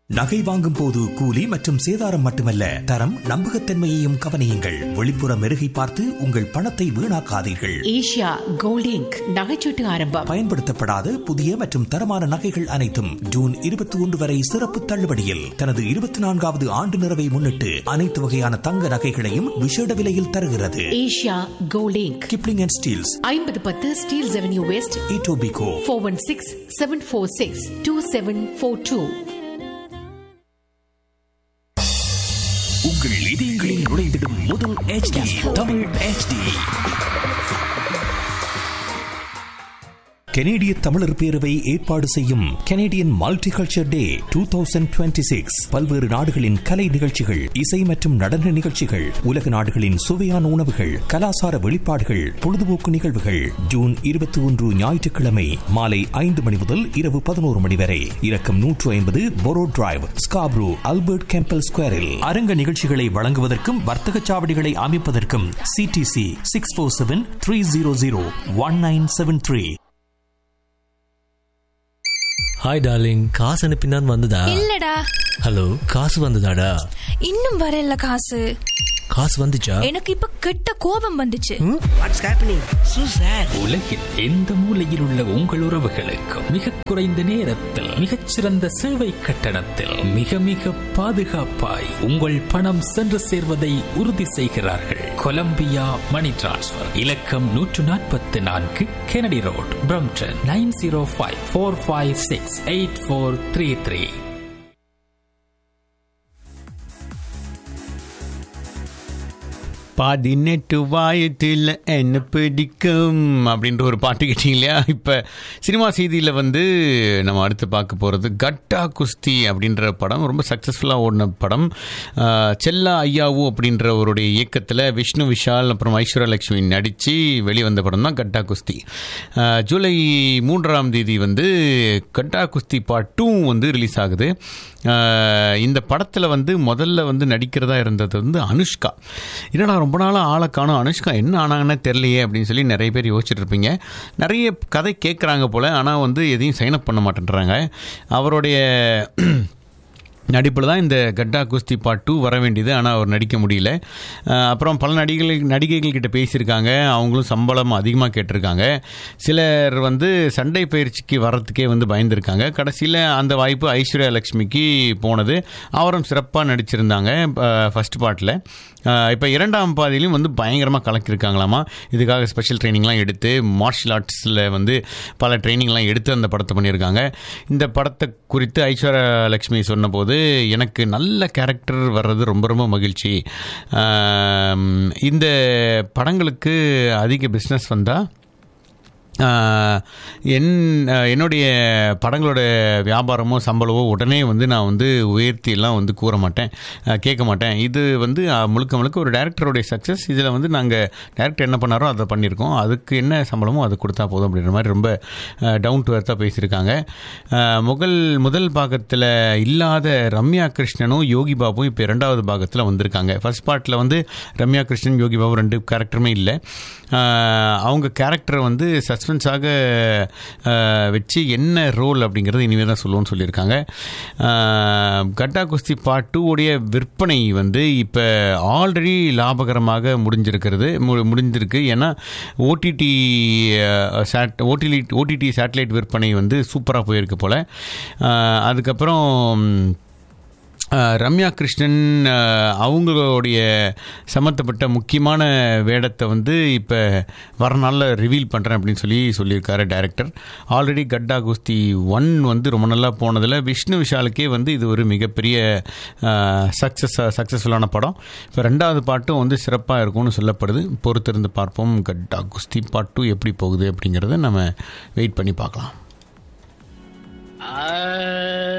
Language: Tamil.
நகை வாங்கும் போது கூலி மற்றும் சேதாரம் மட்டுமல்ல தரம் நம்பகத்தன்மையையும் கவனியுங்கள் வெளிப்புற மெருகை பார்த்து உங்கள் பணத்தை வீணாக்காதீர்கள் ஏஷியா கோல்ட் இங்க் நகைச்சீட்டு ஆரம்பம் பயன்படுத்தப்படாத புதிய மற்றும் தரமான நகைகள் அனைத்தும் ஜூன் இருபத்தி ஒன்று வரை சிறப்பு தள்ளுபடியில் தனது இருபத்தி நான்காவது ஆண்டு நிறைவை முன்னிட்டு அனைத்து வகையான தங்க நகைகளையும் விசேட விலையில் தருகிறது Asia gold Inc Kipling and Steeles ஐம்பது பத்து Steeles avenue west Etobicoke four one six seven four six two seven four two உங்கள் இதயங்களில் நுழைந்திடும் முதல் HD தமிழ் HD கெனேடிய தமிழர் பேரவை ஏற்பாடு செய்யும் Canadian multiculture day two thousand twenty six பல்வேறு நாடுகளின் கலை நிகழ்ச்சிகள் இசை மற்றும் நடன நிகழ்ச்சிகள் உலக நாடுகளின் சுவையான உணவுகள் கலாசார வெளிப்பாடுகள் பொழுதுபோக்கு நிகழ்வுகள் ஜூன் இருபத்தி ஒன்று ஞாயிற்றுக்கிழமை மாலை ஐந்து மணி முதல் இரவு பதினோரு மணி வரை இலக்கம் நூற்று ஐம்பது borough drive Scarborough Albert Campbell ஸ்கொயரில் அரங்க நிகழ்ச்சிகளை வழங்குவதற்கும் வர்த்தக சாவடிகளை அமைப்பதற்கும் CDC six four seven three zero zero one nine seven three hi darling காசு அனுப்பினான் வந்ததா இல்லடா ஹலோ காசு வந்ததாடா இன்னும் வரல காசு காசு வந்துச்சா எனக்கு இப்ப கெட்ட கோபம் வந்துச்சு வாட்ஸ் ஹேப்பனிங் சூ சார் உலகில் எந்த மூலையில் உள்ள உங்கள் உறவுகளுக்கும் மிக குறைந்த நேரத்தில் மிகச்சிறந்த சேவை கட்டணத்தில் மிக மிக பாதுகாப்பாய் உங்கள் பணம் சென்று சேர்வதை உறுதி செய்கிறார்கள் கொலம்பியா மணி டிரான்ஸ்ஃபர் இலக்கம் நூற்று நாற்பத்தி நான்கு Kennedy road Brampton nine zero five four five six eight four three three பதினெட்டு வயதில் என்ன பிடிக்கும் அப்படின்ற ஒரு பாட்டு கேட்டீங்க இல்லையா இப்போ சினிமா செய்தியில் வந்து நம்ம அடுத்து பார்க்க போகிறது கட்டா குஸ்தி அப்படின்ற படம் ரொம்ப சக்ஸஸ்ஃபுல்லாக ஓடின படம் ஆஹ், செல்லா ஐயாவு அப்படின்றவருடைய இயக்கத்தில் விஷ்ணு விஷால் அப்புறம் ஐஸ்வர்யா லட்சுமி நடித்து வெளிவந்த படம் தான் கட்டா குஸ்தி ஆஹ், ஜூலை மூன்றாம் தேதி வந்து கட்டா குஸ்தி பார்ட் டூ வந்து ரிலீஸ் ஆகுது ஆஹ், இந்த படத்தில் வந்து முதல்ல வந்து நடிக்கிறதா இருந்தது வந்து அனுஷ்கா என்னடா ரொம்ப நாளாக ஆளை காணும் அனுஷ்கா என்ன ஆனாங்கன்னு தெரியலையே அப்படின்னு சொல்லி நிறைய பேர் யோசிச்சுட்டு இருப்பீங்க நிறைய கதை கேட்குறாங்க போல் ஆனால் வந்து எதையும் சைன் அப் பண்ண மாட்டேன்றாங்க அவருடைய நடிப்பில் தான் இந்த கட்டா குஸ்தி பார்ட் டூ வர வேண்டியது ஆனால் அவர் நடிக்க முடியல அஹ் அப்புறம் பல நடிகைகள் நடிகைகள் கிட்ட பேசியிருக்காங்க அவங்களும் சம்பளம் அதிகமாக கேட்டிருக்காங்க சிலர் வந்து சண்டை பயிற்சிக்கு வர்றதுக்கே வந்து பயந்துருக்காங்க கடைசியில் அந்த வாய்ப்பு ஐஸ்வர்யா லட்சுமிக்கு போனது அவரும் சிறப்பாக நடிச்சிருந்தாங்க ஃபர்ஸ்ட் பார்ட்டில் இப்போ இரண்டாம் பாதியிலையும் வந்து பயங்கரமாக கலக்கியிருக்காங்களாமா இதுக்காக ஸ்பெஷல் ட்ரைனிங்லாம் எடுத்து மார்ஷல் ஆர்ட்ஸில் வந்து பல ட்ரைனிங்லாம் எடுத்து அந்த படத்தை பண்ணியிருக்காங்க இந்த படத்தை குறித்து ஐஸ்வர்யா லட்சுமி சொன்னபோது எனக்கு நல்ல கேரக்டர் வர்றது ரொம்ப ரொம்ப மகிழ்ச்சி ஆம், இந்த படங்களுக்கு அதிக பிஸ்னஸ் வந்தால் ஆஹ், என் ஆஹ், என்னுடைய படங்களோட வியாபாரமோ சம்பளமோ உடனே வந்து நான் வந்து உயர்த்தி எல்லாம் வந்து கூற மாட்டேன் ஆஹ், கேட்க மாட்டேன் இது வந்து ஆஹ், முழுக்க முழுக்க ஒரு டேரக்டருடைய சக்ஸஸ் இதில் வந்து நாங்கள் டேரக்டர் என்ன பண்ணாரோ அதை பண்ணியிருக்கோம் அதுக்கு என்ன சம்பளமோ அது கொடுத்தா போதும் அப்படின்ற மாதிரி ரொம்ப டவுன் டு எர்த்தாக பேசியிருக்காங்க ஆஹ், முதல் முதல் பாகத்தில் இல்லாத ரம்யா கிருஷ்ணனும் யோகி பாபும் இப்போ இரண்டாவது பாகத்தில் வந்திருக்காங்க ஃபர்ஸ்ட் பார்ட்டில் வந்து ரம்யா கிருஷ்ணன் யோகி பாபு ரெண்டு கேரக்டருமே இல்லை ஆஹ், அவங்க கேரக்டரை வந்து சஸ்பென்ஸாக ஆஹ், வச்சு என்ன ரோல் அப்படிங்கிறது இனிமேல் தான் சொல்லுவோம்னு சொல்லியிருக்காங்க ஆஹ், கட்டா குஸ்தி பார்ட் டூ உடைய விற்பனை வந்து இப்போ ஆல்ரெடி லாபகரமாக முடிஞ்சிருக்கிறது மு- முடிஞ்சிருக்கு ஏன்னா OTT sat OTT OTT satellite விற்பனை வந்து சூப்பராக போயிருக்கு போல் ஆஹ், அதுக்கப்புறம் ஆஹ், ரம்யா கிருஷ்ணன் ஆஹ், அவங்களுடைய சம்மந்தப்பட்ட முக்கியமான வேடத்தை வந்து இப்போ வர நாளில் ரிவீல் பண்ணுறேன் அப்படின்னு சொல்லி சொல்லியிருக்காரு டைரக்டர் ஆல்ரெடி கட்டா குஸ்தி ஒன் வந்து ரொம்ப நல்லா போனதில் விஷ்ணு விஷாலுக்கே வந்து இது ஒரு மிகப்பெரிய சக்ஸஸ் சக்ஸஸ்ஃபுல்லான படம் இப்போ ரெண்டாவது பாட்டும் வந்து சிறப்பாக இருக்கும்னு சொல்லப்படுது பொறுத்திருந்து பார்ப்போம் கட்டா குஸ்தி பார்ட் டூ எப்படி போகுது அப்படிங்கிறத நம்ம வெயிட் பண்ணி பார்க்கலாம் ஆ